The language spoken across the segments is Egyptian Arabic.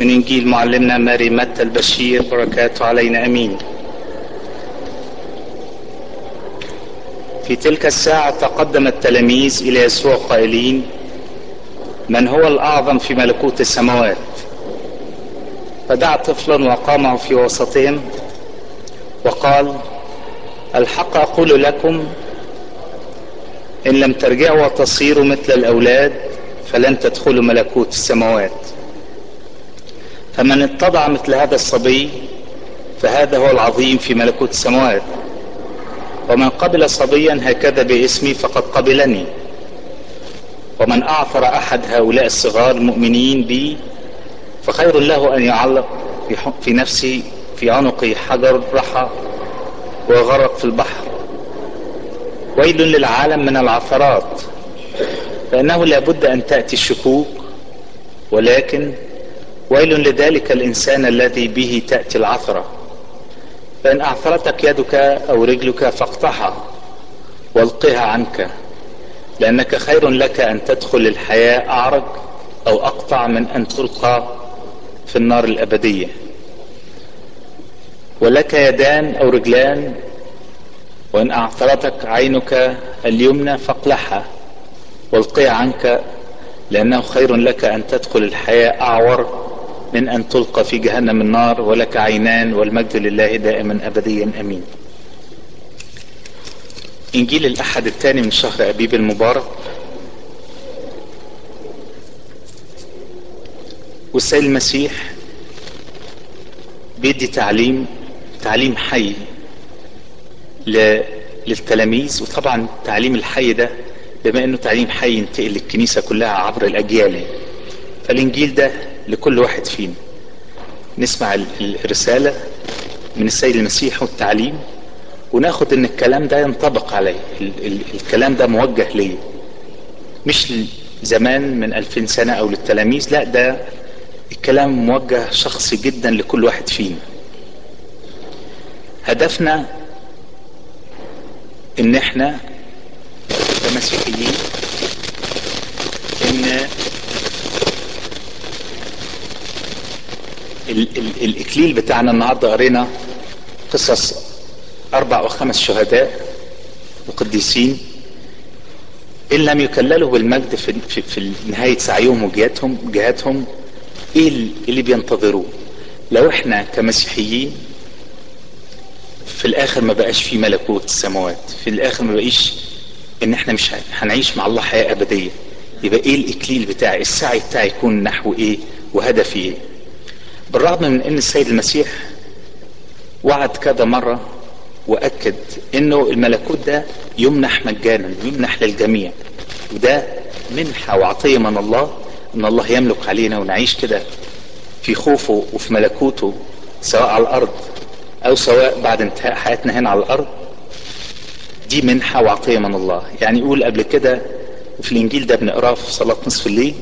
من إنجيل معلمنا ماري متى البشير بركاته علينا أمين في تلك الساعة تقدم التلاميذ إلى يسوع قائلين من هو الأعظم في ملكوت السماوات فدعا طفلا وقامه في وسطهم وقال الحق أقول لكم إن لم ترجعوا وتصيروا مثل الأولاد فلن تدخلوا ملكوت السماوات فمن اتضع مثل هذا الصبي فهذا هو العظيم في ملكوت السماوات ومن قبل صبيا هكذا باسمي فقد قبلني ومن أعثر أحد هؤلاء الصغار المؤمنين بي فخير له أن يعلق في نفسه في عنقه حجر رحى وغرق في البحر ويل للعالم من العثرات فإنه لابد أن تأتي الشكوك ولكن ويل لذلك الإنسان الذي به تأتي العثرة فإن أعثرتك يدك أو رجلك فاقطعها والقها عنك لأنك خير لك أن تدخل الحياة أعرج أو أقطع من أن تلقى في النار الأبدية ولك يدان أو رجلان وإن أعثرتك عينك اليمنى فاقلعها والقها عنك لأنه خير لك أن تدخل الحياة أعور من أن تلقى في جهنم النار ولك عينان والمجد لله دائما أبديا أمين إنجيل الأحد الثاني من شهر أبيب المبارك والسيد المسيح بيدي تعليم تعليم حي للتلاميذ وطبعا التعليم الحي ده بما انه تعليم حي ينتقل للكنيسه كلها عبر الاجيال فالانجيل ده لكل واحد فينا نسمع الرساله من السيد المسيح والتعليم وناخد ان الكلام ده ينطبق علي ال ال الكلام ده موجه لي مش زمان من ألفين سنة او للتلاميذ لا ده الكلام موجه شخصي جدا لكل واحد فينا هدفنا ان احنا كمسيحيين ان ال ال الاكليل بتاعنا النهارده قرينا قصص اربع او خمس شهداء وقديسين ان لم يكللوا بالمجد في, في, في نهايه سعيهم وجهاتهم جهاتهم ايه اللي بينتظروه لو احنا كمسيحيين في الاخر ما بقاش في ملكوت السماوات في الاخر ما بقيش ان احنا مش هنعيش مع الله حياه ابديه يبقى ايه الاكليل بتاعي السعي بتاعي يكون نحو ايه وهدفي ايه بالرغم من ان السيد المسيح وعد كذا مره واكد انه الملكوت ده يمنح مجانا يمنح للجميع وده منحه وعطيه من الله ان الله يملك علينا ونعيش كده في خوفه وفي ملكوته سواء على الارض او سواء بعد انتهاء حياتنا هنا على الارض دي منحه وعطيه من الله يعني يقول قبل كده في الانجيل ده بنقراه في صلاه نصف الليل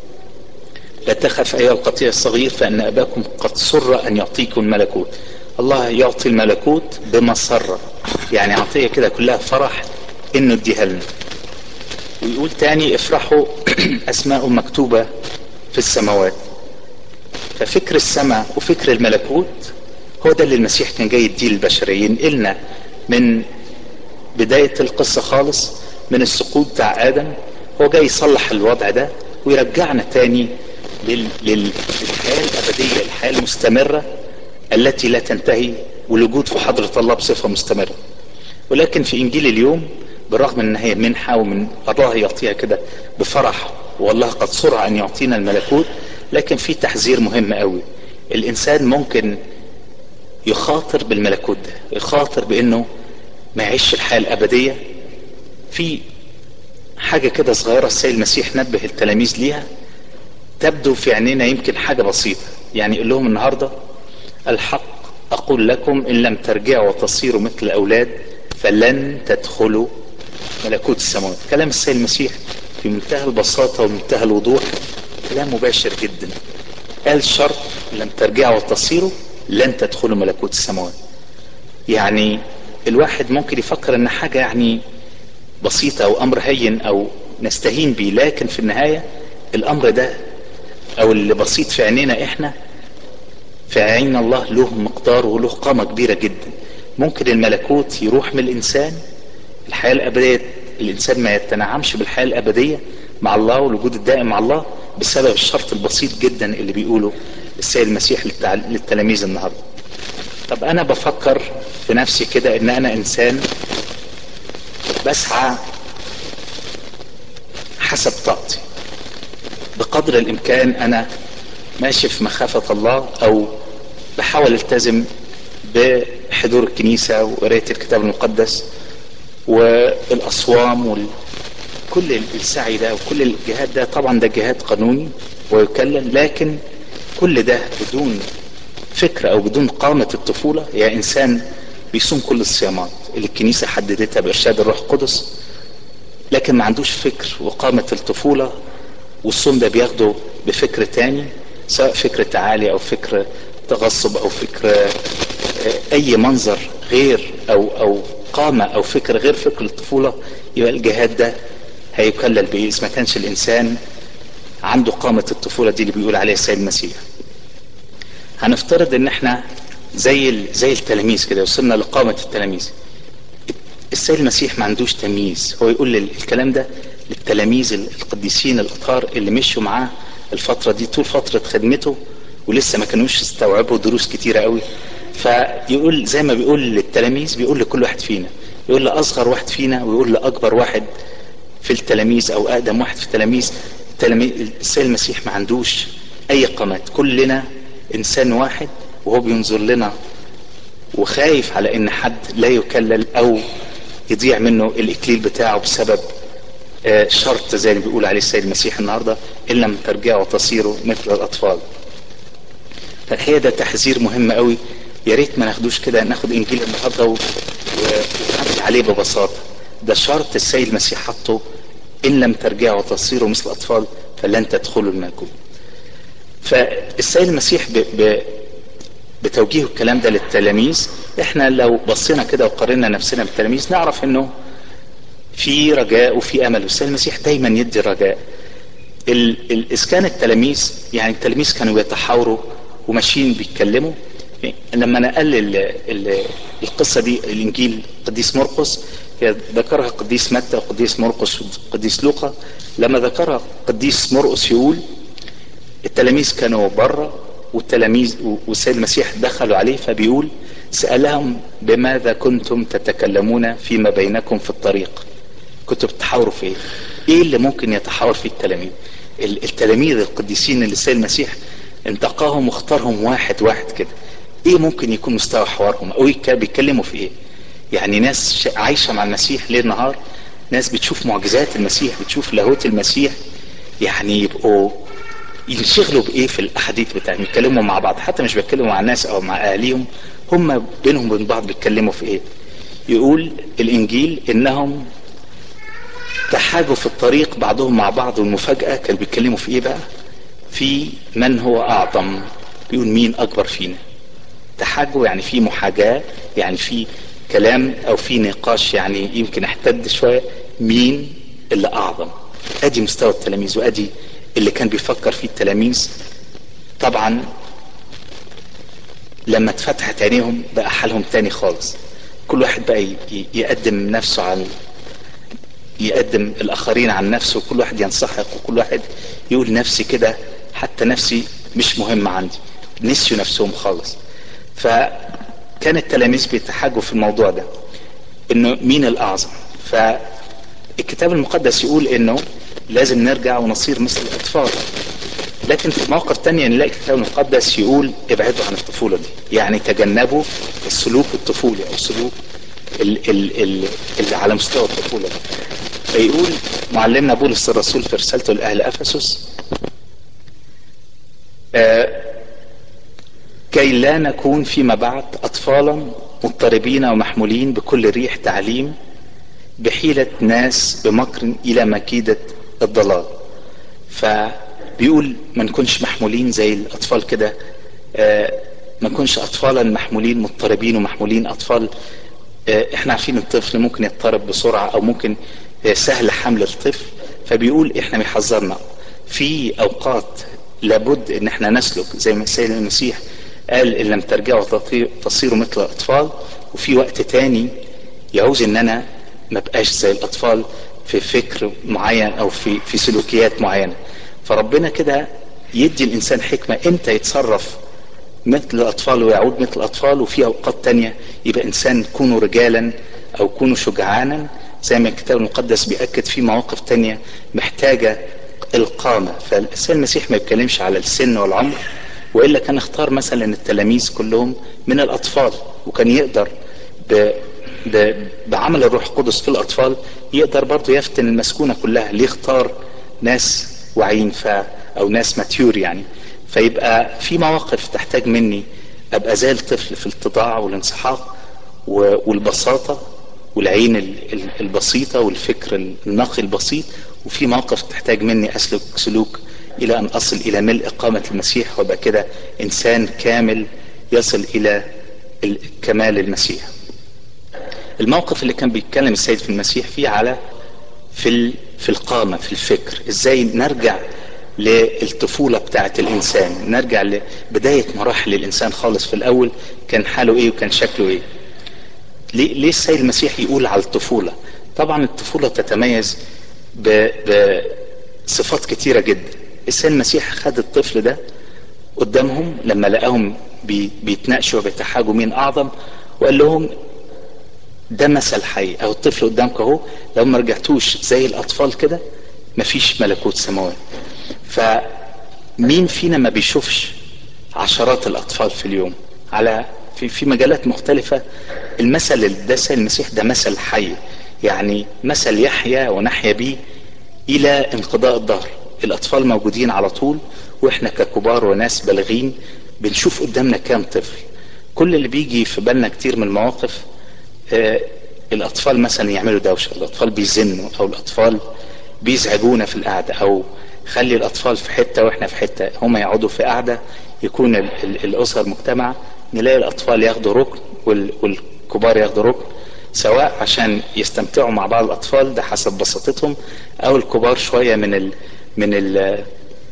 لا تخف ايها القطيع الصغير فان اباكم قد سر ان يعطيكم الملكوت الله يعطي الملكوت بمسره يعني عطيه كده كلها فرح انه اديها لنا ويقول تاني افرحوا اسماء مكتوبه في السماوات ففكر السماء وفكر الملكوت هو ده اللي المسيح كان جاي يديه للبشريه ينقلنا من بدايه القصه خالص من السقوط بتاع ادم هو جاي يصلح الوضع ده ويرجعنا تاني لل... للحياه الابديه الحياه المستمره التي لا تنتهي والوجود في حضره الله بصفه مستمره ولكن في انجيل اليوم بالرغم من ان هي منحه ومن الله يعطيها كده بفرح والله قد سرع ان يعطينا الملكوت لكن في تحذير مهم قوي الانسان ممكن يخاطر بالملكوت ده يخاطر بانه ما يعيش الحياه الابديه في حاجه كده صغيره السيد المسيح نبه التلاميذ ليها تبدو في عينينا يمكن حاجه بسيطه يعني يقول لهم النهارده الحق اقول لكم ان لم ترجعوا وتصيروا مثل الاولاد فلن تدخلوا ملكوت السماوات كلام السيد المسيح في منتهى البساطة ومنتهى الوضوح كلام مباشر جدا قال شرط لم ترجعوا وتصيروا لن تدخلوا ملكوت السماوات يعني الواحد ممكن يفكر ان حاجة يعني بسيطة او امر هين او نستهين بيه لكن في النهاية الامر ده او اللي بسيط في عينينا احنا في عين الله له مقدار وله قامة كبيرة جدا ممكن الملكوت يروح من الإنسان الحياة الأبدية الإنسان ما يتنعمش بالحياة الأبدية مع الله والوجود الدائم مع الله بسبب الشرط البسيط جدا اللي بيقوله السيد المسيح للتلاميذ النهارده طب انا بفكر في نفسي كده ان انا انسان بسعى حسب طاقتي بقدر الامكان انا ماشي في مخافة الله او بحاول التزم بحضور الكنيسة وقراية الكتاب المقدس والاصوام وال... كل السعي ده وكل الجهاد ده طبعا ده جهاد قانوني ويكلم لكن كل ده بدون فكرة او بدون قامة الطفولة يا انسان بيصوم كل الصيامات اللي الكنيسة حددتها بارشاد الروح القدس لكن ما عندوش فكر وقامة الطفولة والصوم ده بياخده بفكر تاني سواء فكر تعالي او فكر تغصب او فكر اي منظر غير او او قامة او فكر غير فكر الطفولة يبقى الجهاد ده هيكلل بايه اذا ما كانش الانسان عنده قامة الطفولة دي اللي بيقول عليها السيد المسيح هنفترض ان احنا زي زي التلاميذ كده وصلنا لقامة التلاميذ السيد المسيح ما عندوش تمييز هو يقول الكلام ده للتلاميذ القديسين الاطهار اللي مشوا معاه الفترة دي طول فترة خدمته ولسه ما كانوش استوعبوا دروس كتيرة قوي فيقول زي ما بيقول للتلاميذ بيقول لكل واحد فينا يقول لأصغر واحد فينا ويقول لأكبر واحد في التلاميذ أو أقدم واحد في التلاميذ التلاميذ السيد المسيح ما عندوش أي قامات كلنا إنسان واحد وهو بينظر لنا وخايف على إن حد لا يكلل أو يضيع منه الإكليل بتاعه بسبب شرط زي اللي بيقول عليه السيد المسيح النهارده ان لم ترجعوا تصيروا مثل الاطفال. فالحقيقه ده تحذير مهم قوي يا ريت ما ناخدوش كده ناخد انجيل النهارده ونعدي عليه ببساطه. ده شرط السيد المسيح حطه ان لم ترجعوا تصيروا مثل الاطفال فلن تدخلوا الملكوت. فالسيد المسيح ب... ب... بتوجيه الكلام ده للتلاميذ احنا لو بصينا كده وقارنا نفسنا بالتلاميذ نعرف انه في رجاء وفي امل والسيد المسيح دايما يدي الرجاء اسكان التلاميذ يعني التلاميذ كانوا بيتحاوروا وماشيين بيتكلموا لما نقل ال ال القصة دي الانجيل قديس مرقس ذكرها قديس متى وقديس مرقس وقديس لوقا لما ذكرها قديس مرقس يقول التلاميذ كانوا بره والتلاميذ والسيد المسيح دخلوا عليه فبيقول سألهم بماذا كنتم تتكلمون فيما بينكم في الطريق كنتوا بتحاوروا في ايه ايه اللي ممكن يتحاور فيه التلاميذ التلاميذ القديسين اللي السيد المسيح انتقاهم واختارهم واحد واحد كده ايه ممكن يكون مستوى حوارهم او إيه بيتكلموا في ايه يعني ناس عايشة مع المسيح ليل نهار ناس بتشوف معجزات المسيح بتشوف لاهوت المسيح يعني يبقوا ينشغلوا بايه في الاحاديث بتاعهم يتكلموا مع بعض حتى مش بيتكلموا مع الناس او مع اهاليهم هم بينهم وبين بعض بيتكلموا في ايه يقول الانجيل انهم تحاجوا في الطريق بعضهم مع بعض والمفاجأة كانوا بيتكلموا في ايه بقى في من هو اعظم بيقول مين اكبر فينا تحاجوا يعني في محاجاة يعني في كلام او في نقاش يعني يمكن احتد شوية مين اللي اعظم ادي مستوى التلاميذ وادي اللي كان بيفكر فيه التلاميذ طبعا لما اتفتحت عينيهم بقى حالهم تاني خالص كل واحد بقى يقدم نفسه عن يقدم الاخرين عن نفسه وكل واحد ينسحق وكل واحد يقول نفسي كده حتى نفسي مش مهمة عندي نسيوا نفسهم خالص فكان التلاميذ بيتحاجوا في الموضوع ده انه مين الاعظم فالكتاب المقدس يقول انه لازم نرجع ونصير مثل الاطفال لكن في مواقف تانية نلاقي الكتاب المقدس يقول ابعدوا عن الطفولة دي يعني تجنبوا السلوك الطفولي او السلوك اللي على مستوى الطفولة ده فيقول معلمنا بولس الرسول في رسالته لأهل أفسس آه كي لا نكون فيما بعد أطفالا مضطربين ومحمولين بكل ريح تعليم بحيلة ناس بمكر إلى مكيدة الضلال فبيقول ما نكونش محمولين زي الأطفال كده آه ما نكونش أطفالا محمولين مضطربين ومحمولين أطفال آه احنا عارفين الطفل ممكن يضطرب بسرعة أو ممكن سهل حمل الطفل فبيقول احنا بيحذرنا في اوقات لابد ان احنا نسلك زي ما السيد المسيح قال ان لم ترجعوا تصيروا مثل الاطفال وفي وقت تاني يعوز ان انا ما بقاش زي الاطفال في فكر معين او في في سلوكيات معينه فربنا كده يدي الانسان حكمه امتى يتصرف مثل الاطفال ويعود مثل الاطفال وفي اوقات تانية يبقى انسان كونوا رجالا او كونوا شجعانا زي ما الكتاب المقدس بيأكد في مواقف تانية محتاجة القامة فالإنسان المسيح ما يتكلمش على السن والعمر وإلا كان اختار مثلا التلاميذ كلهم من الأطفال وكان يقدر ب... ب... بعمل الروح القدس في الأطفال يقدر برضه يفتن المسكونة كلها ليه اختار ناس واعيين ف أو ناس ماتيور يعني فيبقى في مواقف تحتاج مني أبقى زي الطفل في الاتضاع والانسحاق والبساطة والعين البسيطة والفكر النقي البسيط وفي مواقف تحتاج مني أسلك سلوك إلى أن أصل إلى ملء قامة المسيح وأبقى كده إنسان كامل يصل إلى كمال المسيح الموقف اللي كان بيتكلم السيد في المسيح فيه على في في القامة في الفكر إزاي نرجع للطفولة بتاعة الإنسان نرجع لبداية مراحل الإنسان خالص في الأول كان حاله إيه وكان شكله إيه ليه, ليه السيد المسيح يقول على الطفولة طبعا الطفولة تتميز بصفات كتيرة جدا السيد المسيح خد الطفل ده قدامهم لما لقاهم بي بيتناقشوا وبيتحاجوا مين أعظم وقال لهم ده مثل حي أو الطفل قدامك أهو لو ما رجعتوش زي الأطفال كده مفيش ملكوت سماوي فمين فينا ما بيشوفش عشرات الأطفال في اليوم على في في مجالات مختلفة المثل اللي ده المسيح ده مثل حي يعني مثل يحيى ونحيا بيه إلى انقضاء الظهر الأطفال موجودين على طول وإحنا ككبار وناس بالغين بنشوف قدامنا كام طفل كل اللي بيجي في بالنا كتير من المواقف آه الأطفال مثلا يعملوا دوشة الأطفال بيزنوا أو الأطفال بيزعجونا في القعدة أو خلي الأطفال في حتة وإحنا في حتة هم يقعدوا في قعدة يكون ال ال الأسر مجتمع نلاقي الأطفال ياخدوا ركن وال والكبار ياخدوا ركن سواء عشان يستمتعوا مع بعض الأطفال ده حسب بساطتهم أو الكبار شوية من ال من ال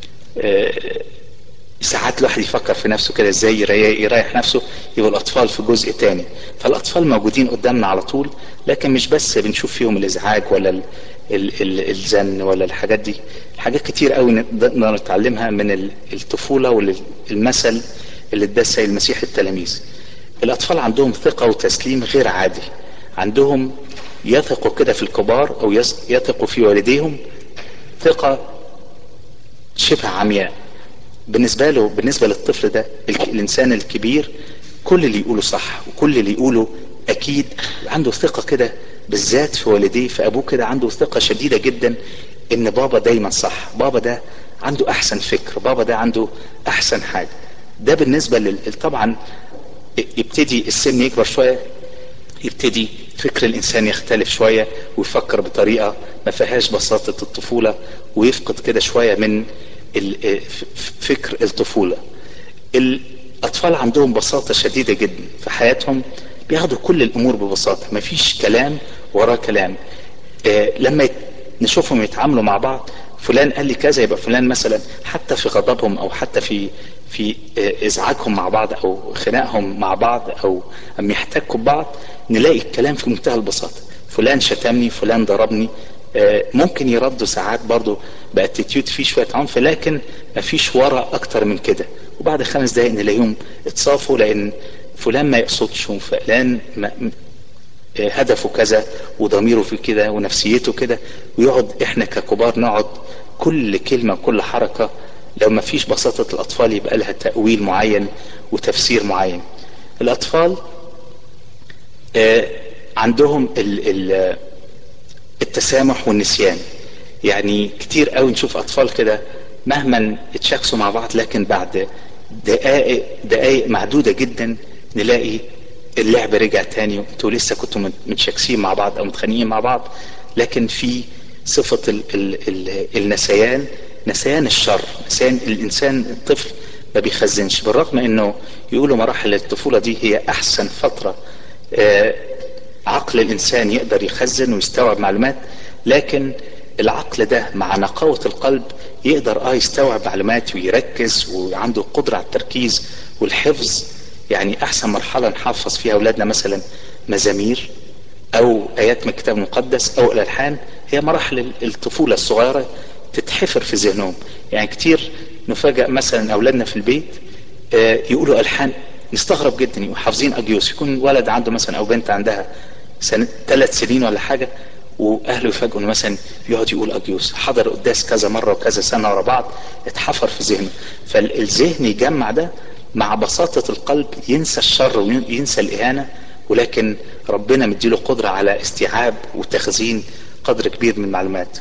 ساعات الواحد يفكر في نفسه كده ازاي يريح نفسه يبقى الاطفال في جزء تاني فالاطفال موجودين قدامنا على طول لكن مش بس بنشوف فيهم الازعاج ولا ال ال ال الزن ولا الحاجات دي حاجات كتير قوي نقدر نتعلمها من الطفولة والمثل اللي اداه السيد المسيح التلاميذ الاطفال عندهم ثقة وتسليم غير عادي عندهم يثقوا كده في الكبار او يثقوا في والديهم ثقة شبه عمياء بالنسبة له بالنسبة للطفل ده الإنسان الكبير كل اللي يقوله صح وكل اللي يقوله أكيد عنده ثقة كده بالذات في والديه في أبوه كده عنده ثقة شديدة جدا إن بابا دايما صح بابا ده عنده أحسن فكر بابا ده عنده أحسن حاجة ده بالنسبة لل طبعا يبتدي السن يكبر شوية يبتدي فكر الإنسان يختلف شوية ويفكر بطريقة ما فيهاش بساطة الطفولة ويفقد كده شوية من فكر الطفولة الأطفال عندهم بساطة شديدة جدا في حياتهم بياخدوا كل الأمور ببساطة مفيش كلام وراه كلام آه لما نشوفهم يتعاملوا مع بعض فلان قال لي كذا يبقى فلان مثلا حتى في غضبهم أو حتى في في آه ازعاجهم مع بعض او خناقهم مع بعض او اما يحتكوا ببعض نلاقي الكلام في منتهى البساطه فلان شتمني فلان ضربني آه ممكن يردوا ساعات برضو باتيتيود فيه شويه عنف لكن مفيش ورا اكتر من كده وبعد خمس دقايق نلاقيهم اتصافوا لان فلان ما يقصدش وفلان ما هدفه كذا وضميره في كده ونفسيته كده ويقعد احنا ككبار نقعد كل كلمه وكل حركه لو ما فيش بساطة الأطفال يبقى لها تأويل معين وتفسير معين الأطفال آه عندهم ال ال التسامح والنسيان يعني كتير قوي نشوف أطفال كده مهما اتشاكسوا مع بعض لكن بعد دقائق دقائق معدودة جدا نلاقي اللعب رجع تاني انتوا لسه كنتوا متشاكسين مع بعض او متخانقين مع بعض لكن في صفة ال ال ال النسيان نسيان الشر نسيان الانسان الطفل ما بيخزنش بالرغم انه يقولوا مراحل الطفولة دي هي احسن فترة آه عقل الانسان يقدر يخزن ويستوعب معلومات لكن العقل ده مع نقاوة القلب يقدر اه يستوعب معلومات ويركز وعنده قدرة على التركيز والحفظ يعني احسن مرحلة نحفظ فيها اولادنا مثلا مزامير او ايات من الكتاب المقدس او الالحان هي مراحل الطفولة الصغيرة تتحفر في ذهنهم يعني كتير نفاجأ مثلا اولادنا في البيت يقولوا الحان نستغرب جدا يبقوا حافظين اجيوس يكون ولد عنده مثلا او بنت عندها سنة ثلاث سنين ولا حاجة واهله يفاجئوا انه مثلا يقعد يقول اجيوس حضر قداس كذا مرة وكذا سنة ورا بعض اتحفر في ذهنه فالذهن يجمع ده مع بساطة القلب ينسى الشر وينسى الاهانة ولكن ربنا مديله قدرة على استيعاب وتخزين قدر كبير من المعلومات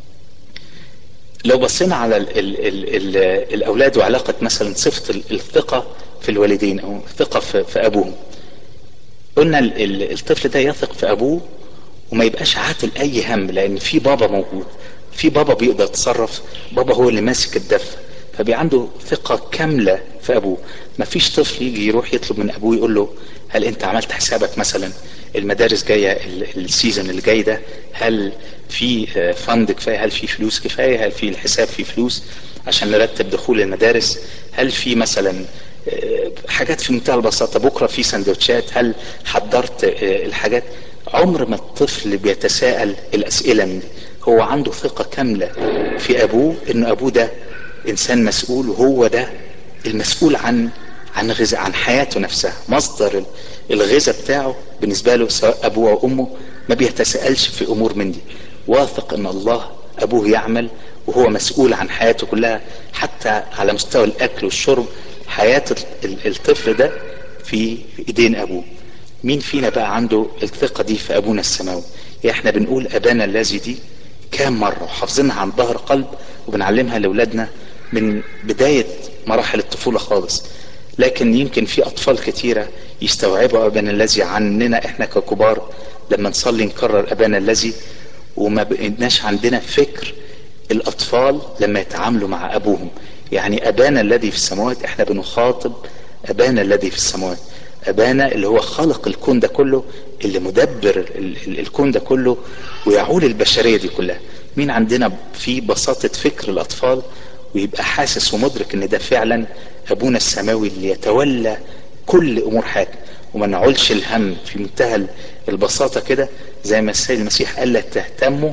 لو بصينا على ال ال ال ال الاولاد وعلاقة مثلا صفة الثقة في الوالدين او الثقة في, في ابوهم قلنا الطفل ده يثق في ابوه وما يبقاش عاتل اي هم لان في بابا موجود في بابا بيقدر يتصرف بابا هو اللي ماسك الدفة فبي عنده ثقة كاملة في ابوه ما فيش طفل يجي يروح يطلب من ابوه يقول له هل انت عملت حسابك مثلا المدارس جاية السيزون اللي جاي ده هل في فند كفاية هل في فلوس كفاية هل في الحساب في فلوس عشان نرتب دخول المدارس هل في مثلا حاجات في منتهى البساطة بكرة في سندوتشات هل حضرت الحاجات عمر ما الطفل بيتساءل الأسئلة من دي هو عنده ثقة كاملة في أبوه إن أبوه ده إنسان مسؤول وهو ده المسؤول عن عن غذاء عن حياته نفسها مصدر الغذاء بتاعه بالنسبة له سواء أبوه أو أمه ما بيتساءلش في أمور من دي واثق إن الله أبوه يعمل وهو مسؤول عن حياته كلها حتى على مستوى الأكل والشرب حياة الطفل ده في ايدين ابوه مين فينا بقى عنده الثقة دي في ابونا السماوي احنا بنقول ابانا الذي دي كام مرة حافظينها عن ظهر قلب وبنعلمها لاولادنا من بداية مراحل الطفولة خالص لكن يمكن في اطفال كتيرة يستوعبوا ابانا الذي عننا احنا ككبار لما نصلي نكرر ابانا الذي وما بقيناش عندنا فكر الاطفال لما يتعاملوا مع ابوهم يعني ابانا الذي في السماوات احنا بنخاطب ابانا الذي في السماوات ابانا اللي هو خلق الكون ده كله اللي مدبر الكون ده كله ويعول البشرية دي كلها مين عندنا في بساطة فكر الاطفال ويبقى حاسس ومدرك ان ده فعلا ابونا السماوي اللي يتولى كل امور حياتنا وما نعولش الهم في منتهى البساطة كده زي ما السيد المسيح قال لا تهتموا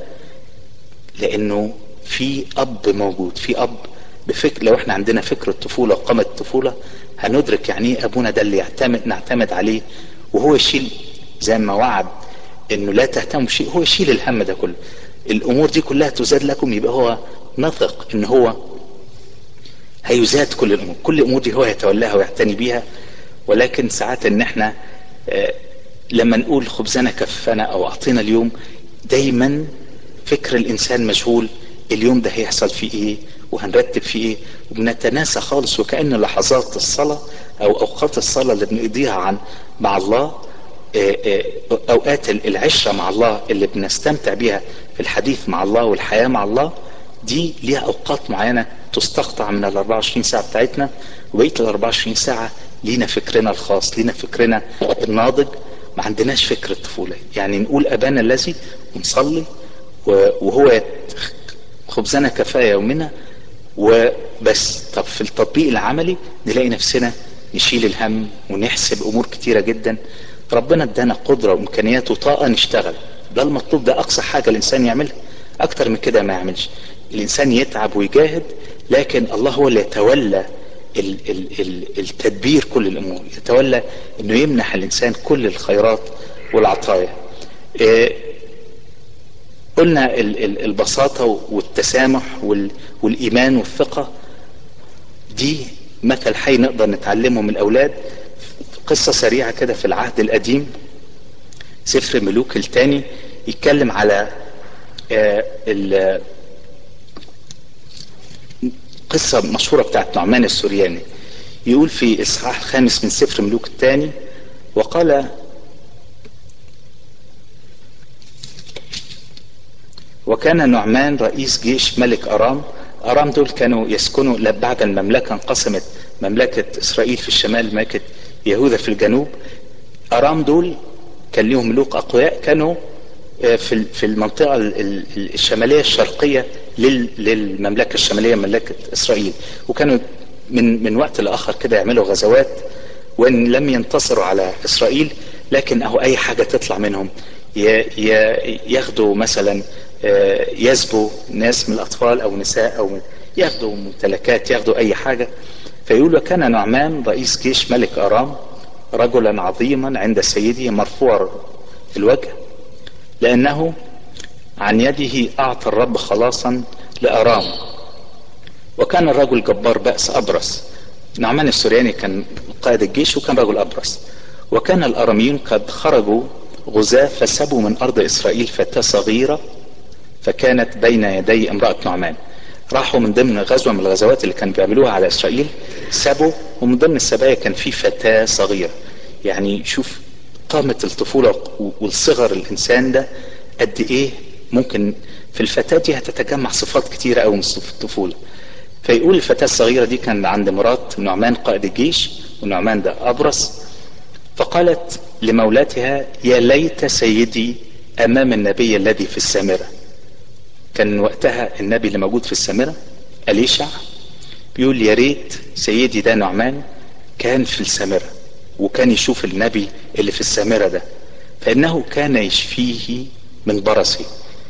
لانه في اب موجود في اب بفكر لو احنا عندنا فكر الطفولة وقامة الطفولة هندرك يعني ايه ابونا ده اللي يعتمد نعتمد عليه وهو يشيل زي ما وعد انه لا تهتموا بشيء هو يشيل الهم ده كله الامور دي كلها تزاد لكم يبقى هو نثق ان هو هيزاد كل الامور كل الامور دي هو يتولاها ويعتني بيها ولكن ساعات ان احنا اه لما نقول خبزنا كفنا او اعطينا اليوم دايما فكر الانسان مشغول اليوم ده هيحصل فيه ايه وهنرتب فيه ايه وبنتناسى خالص وكأن لحظات الصلاة او اوقات الصلاة اللي بنقضيها عن مع الله اوقات العشرة مع الله اللي بنستمتع بيها في الحديث مع الله والحياة مع الله دي ليها اوقات معينة تستقطع من ال 24 ساعة بتاعتنا وبقية ال 24 ساعة لينا فكرنا الخاص لينا فكرنا الناضج ما عندناش فكر الطفولة يعني نقول ابانا الذي ونصلي وهو خبزنا كفاية يومنا وبس طب في التطبيق العملي نلاقي نفسنا نشيل الهم ونحسب امور كتيرة جدا ربنا ادانا قدرة وامكانيات وطاقة نشتغل ده المطلوب ده اقصى حاجة الانسان يعملها اكتر من كده ما يعملش الانسان يتعب ويجاهد لكن الله هو اللي يتولى ال ال ال التدبير كل الامور يتولى انه يمنح الانسان كل الخيرات والعطايا إيه قلنا ال ال البساطة والتسامح وال والايمان والثقة دي مثل حي نقدر نتعلمه من الاولاد قصة سريعة كده في العهد القديم سفر ملوك الثاني يتكلم على آه قصة مشهورة بتاعت نعمان السورياني يقول في اصحاح الخامس من سفر ملوك الثاني وقال وكان نعمان رئيس جيش ملك ارام ارام دول كانوا يسكنوا بعد المملكة انقسمت مملكة اسرائيل في الشمال مملكة يهوذا في الجنوب ارام دول كان ليهم ملوك اقوياء كانوا في في المنطقة الشمالية الشرقية للمملكة الشمالية مملكة اسرائيل وكانوا من من وقت لاخر كده يعملوا غزوات وان لم ينتصروا على اسرائيل لكن اهو اي حاجه تطلع منهم ياخدوا مثلا يسبوا ناس من الاطفال او نساء او ياخدوا ممتلكات ياخدوا اي حاجه فيقول وكان نعمان رئيس جيش ملك ارام رجلا عظيما عند سيده مرفوع الوجه لانه عن يده اعطى الرب خلاصا لارام وكان الرجل جبار بأس أبرص نعمان السورياني كان قائد الجيش وكان رجل أبرص وكان الأراميون قد خرجوا غزاة فسبوا من أرض إسرائيل فتاة صغيرة فكانت بين يدي امرأة نعمان راحوا من ضمن غزوة من الغزوات اللي كانوا بيعملوها على إسرائيل سبوا ومن ضمن السبايا كان في فتاة صغيرة يعني شوف قامة الطفولة والصغر الإنسان ده قد إيه ممكن في الفتاة دي هتتجمع صفات كتيرة أوي من الطفولة فيقول الفتاة الصغيرة دي كان عند مرات نعمان قائد الجيش ونعمان ده أبرص فقالت لمولاتها يا ليت سيدي أمام النبي الذي في السامرة كان وقتها النبي اللي موجود في السامرة أليشع بيقول يا ريت سيدي ده نعمان كان في السامرة وكان يشوف النبي اللي في السامرة ده فإنه كان يشفيه من برصه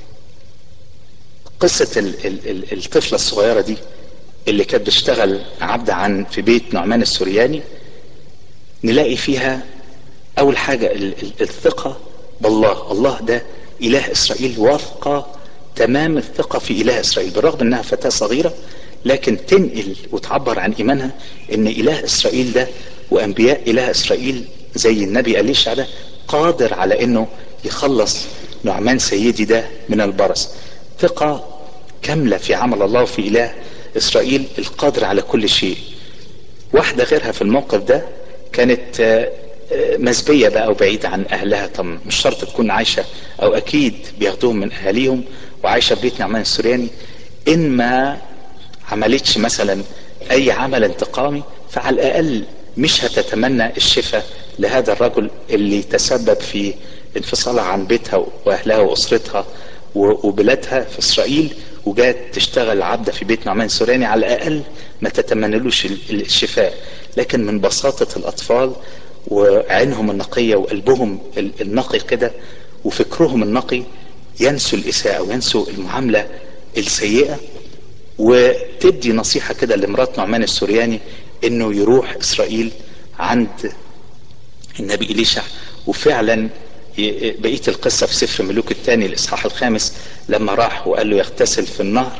قصة ال ال ال الطفلة الصغيرة دي اللي كانت بتشتغل عبد عن في بيت نعمان السورياني نلاقي فيها اول حاجة الثقة بالله الله ده اله اسرائيل واثقة تمام الثقة في اله اسرائيل بالرغم انها فتاة صغيرة لكن تنقل وتعبر عن ايمانها ان اله اسرائيل ده وانبياء اله اسرائيل زي النبي اليشع ده قادر على انه يخلص نعمان سيدي ده من البرص ثقة كاملة في عمل الله وفي اله اسرائيل القادر على كل شيء واحدة غيرها في الموقف ده كانت مسبية بقى وبعيدة عن اهلها طب مش شرط تكون عايشة او اكيد بياخدوهم من اهاليهم وعايشة في بيت نعمان السورياني ان ما عملتش مثلا اي عمل انتقامي فعلى الاقل مش هتتمنى الشفاء لهذا الرجل اللي تسبب في انفصالها عن بيتها واهلها واسرتها وبلادها في اسرائيل وجات تشتغل عبدة في بيت نعمان السورياني على الأقل ما تتمنلوش الشفاء لكن من بساطة الأطفال وعينهم النقية وقلبهم النقي كده وفكرهم النقي ينسوا الإساءة وينسوا المعاملة السيئة وتدي نصيحة كده لمرات نعمان السورياني انه يروح اسرائيل عند النبي إليشع وفعلا بقية القصة في سفر ملوك الثاني الإصحاح الخامس لما راح وقال له يغتسل في النهر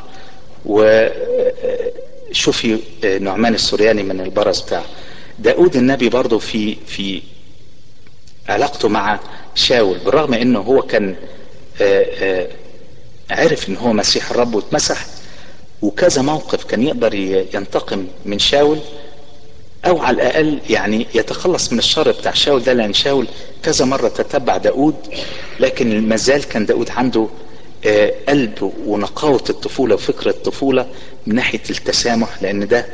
وشوفي نعمان السورياني من البرص بتاعه داود النبي برضه في في علاقته مع شاول بالرغم انه هو كان عرف ان هو مسيح الرب واتمسح وكذا موقف كان يقدر ينتقم من شاول او على الاقل يعني يتخلص من الشر بتاع شاول ده لان شاول كذا مرة تتبع داود لكن مازال كان داود عنده قلب ونقاوة الطفولة وفكر الطفولة من ناحية التسامح لان ده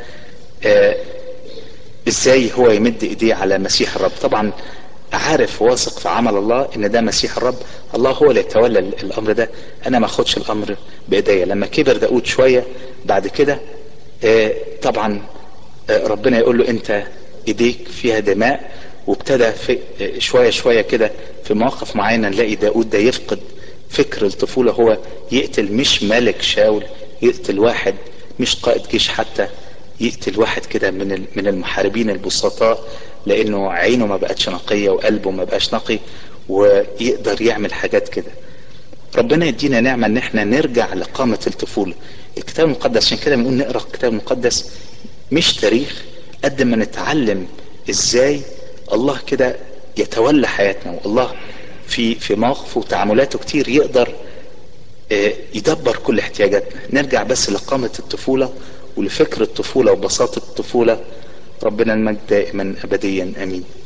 ازاي هو يمد ايديه على مسيح الرب طبعا عارف واثق في عمل الله ان ده مسيح الرب الله هو اللي يتولى الامر ده انا ما اخدش الامر بايديا لما كبر داود شوية بعد كده طبعا ربنا يقول له انت ايديك فيها دماء وابتدى في شوية شوية كده في مواقف معينة نلاقي داود ده يفقد فكر الطفولة هو يقتل مش ملك شاول يقتل واحد مش قائد جيش حتى يقتل واحد كده من من المحاربين البسطاء لانه عينه ما بقتش نقية وقلبه ما بقاش نقي ويقدر يعمل حاجات كده ربنا يدينا نعمة ان احنا نرجع لقامة الطفولة الكتاب المقدس عشان كده بنقول نقرا الكتاب المقدس مش تاريخ قد ما نتعلم ازاي الله كده يتولى حياتنا والله في في مواقفه وتعاملاته كتير يقدر يدبر كل احتياجاتنا نرجع بس لقامة الطفولة ولفكر الطفولة وبساطة الطفولة ربنا المجد دائما ابديا امين